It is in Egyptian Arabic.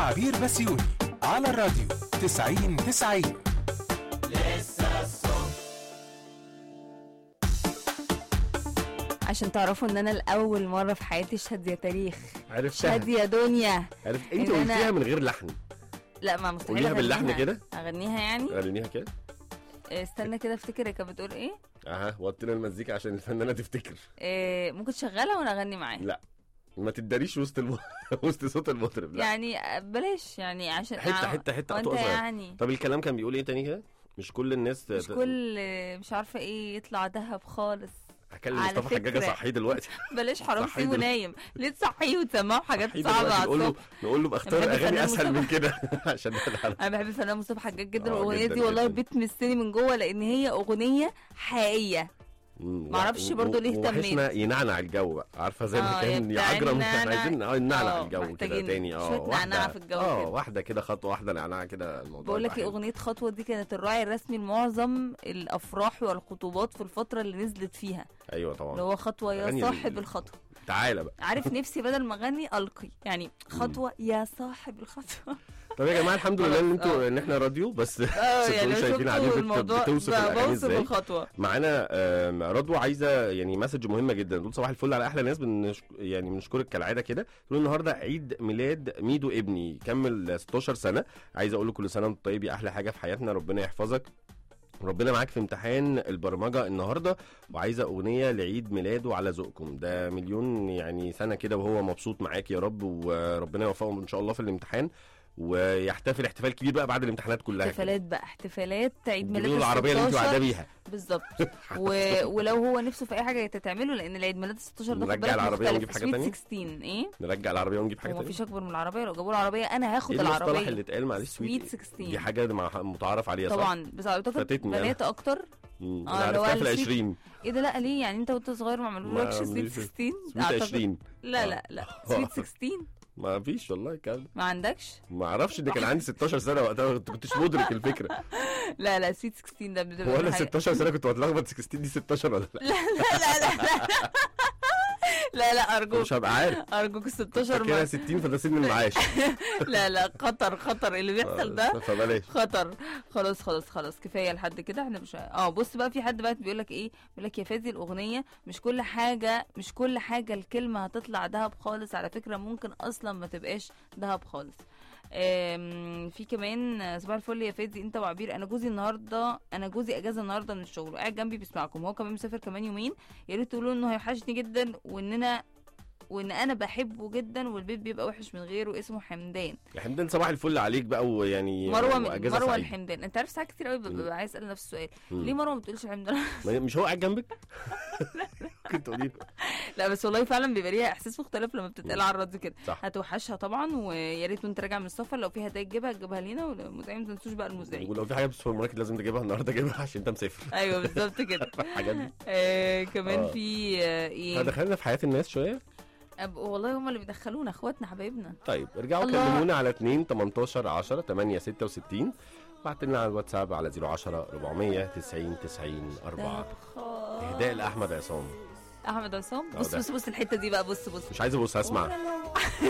عبير بسيوني على الراديو 90 90 عشان تعرفوا ان انا الاول مره في حياتي اشهد يا تاريخ عرفتها اشهد يا دنيا عرفت انت إن أنا- قلتيها من غير لحن لا ما مستحيل قوليها باللحن أغنيها. كده. اغنيها يعني غنيها كده إيه، استنى كده افتكر هي كانت بتقول ايه اها وطينا المزيكا عشان الفنانه تفتكر إيه، ممكن تشغلها وانا اغني معاها لا ما تداريش وسط الم... وسط صوت المطرب لا يعني آه، بلاش يعني عشان حته آه، حته حته وانت قطوة صغيرة. يعني طب الكلام كان بيقول ايه تاني كده مش كل الناس مش كل آه، مش عارفه ايه يطلع دهب خالص هكلم على مصطفى حجاجه فكرة. صحيه دلوقتي بلاش حرام صحي سيبه دل- نايم ليه تصحيه وتسمعه حاجات صحيه صعبه دلوقتي على نقول له الصبح نقول له بختار بحب اغاني الفنان اسهل من مصطفى. كده عشان نلحق. انا بحب الفنان مصطفى حجاج جدا آه، والاغنيه جداً دي والله جداً. بتمسني من جوه لان هي اغنيه حقيقيه مم، معرفش و- برضو و- ليه وحشنا اهتميت. ينعنع الجو بقى عارفه زي ما آه، كان يا يعجرم بتاع احنا عايزين النعنع. اه نعنع آه، الجو كده محتاجين تاني اه شوية نعناع واحدة- في الجو اه كده. واحده كده خطوه واحده نعناع كده الموضوع بقول لك يبقى ايه حلو. اغنيه خطوه دي كانت الراعي الرسمي لمعظم الافراح والخطوبات في الفتره اللي نزلت فيها ايوه اللي طبعا هو خطوه يا أغاني صاحب ال- الخطوه تعالى بقى عارف نفسي بدل ما اغني القي يعني خطوه يا صاحب الخطوه طب يا جماعه الحمد لله ان خلاص، انتوا آه. ان احنا راديو بس اه بس يعني تكونوا شايفين عليه شفتوا بت- الموضوع بتوصف بقى الاغاني بوصف ازاي الخطوه معانا آم، رضوى عايزه يعني مسج مهمه جدا تقول صباح الفل على احلى ناس بنش... يعني بنشكرك كالعاده كده تقول النهارده عيد ميلاد ميدو ابني كمل 16 سنه عايز اقول له كل سنه وانت طيب يا احلى حاجه في حياتنا ربنا يحفظك ربنا معاك في امتحان البرمجه النهارده وعايزه اغنيه لعيد ميلاده على ذوقكم ده مليون يعني سنه كده وهو مبسوط معاك يا رب وربنا يوفقه ان شاء الله في الامتحان ويحتفل احتفال كبير بقى بعد الامتحانات كلها كده. احتفالات بقى احتفالات عيد ميلاد جيبوا له العربيه اللي انت 16 قاعده بيها بالظبط و... ولو هو نفسه في اي حاجه تتعمله لان العيد ميلاد 16 ده خد نرجع بالك العربية مختلف. ونجيب حاجة سويت تانية؟ 16 ايه نرجع العربيه ونجيب حاجه هو تانية مفيش اكبر من العربيه لو جابوا العربيه انا هاخد ايه المصطلح العربيه اللي اتقال معلش سويت دي 16 حاجه مع- متعارف عليها صح؟ طبعا بس اعتقد فاتتني أنا. بنات اكتر مم. آه، انا اللي هو عرفتها في السويت- العشرين ايه ده لا ليه يعني انت وانت صغير ما ما عملولكش سويت عملوليش 16 سويت أعتقد- 20 لا لا لا سويت 16 ما فيش والله الكلام ده ما عندكش ما اعرفش ان كان عندي 16 سنه وقتها ما كنتش مدرك الفكره لا لا سويت 16 ده بتبقى هو انا حاجة- 16 سنه كنت بتلخبط 16 دي 16 ولا لا لا لا لا لا لا لا ارجوك مش هبقى عارف ارجوك ال 16 كده ما 60 فده سن المعاش لا لا خطر خطر اللي بيحصل ده فبلاش خطر خلاص خلاص خلاص كفايه لحد كده احنا مش اه بص بقى في حد بقى بيقول لك ايه بيقول لك يا فادي الاغنيه مش كل حاجه مش كل حاجه الكلمه هتطلع دهب خالص على فكره ممكن اصلا ما تبقاش دهب خالص آم، في كمان آه، صباح الفل يا فادي انت وعبير انا جوزي النهارده انا جوزي اجازه النهارده من الشغل وقاعد جنبي بيسمعكم هو كمان مسافر كمان يومين يا ريت تقولوا انه هيوحشني جدا واننا وان انا بحبه جدا والبيت بيبقى وحش من غيره اسمه حمدان يا حمدان صباح الفل عليك بقى ويعني مروه وأجازة مروه سعيدة. الحمدان انت عارف ساعات كتير قوي مم. ببقى عايز اسال نفس السؤال مم. ليه مروه ما بتقولش حمدان ما- مش هو قاعد جنبك؟ كنت تقولي له. لا بس والله فعلا بيبقى ليها احساس مختلف لما بتتقال على الراديو كده صح هتوحشها طبعا ويا ريت وانت راجع من السفر لو في هدايا تجيبها تجيبها لنا والمذيعين ما تنسوش بقى المذيعين ولو في حاجه في السوبر ماركت لازم تجيبها النهارده جيبها عشان انت مسافر ايوه بالظبط كده الحاجات دي آه كمان آه. في آه ايه فدخلنا في حياه الناس شويه أب... والله هم اللي بيدخلونا اخواتنا حبايبنا طيب ارجعوا الله. كلمونا على 2 18 10 8 66 بعت لنا على الواتساب على 010 490 90 4 اهداء لاحمد عصام احمد عصام آه، بص ده. بص بص الحته دي بقى بص بص مش عايز ابص اسمع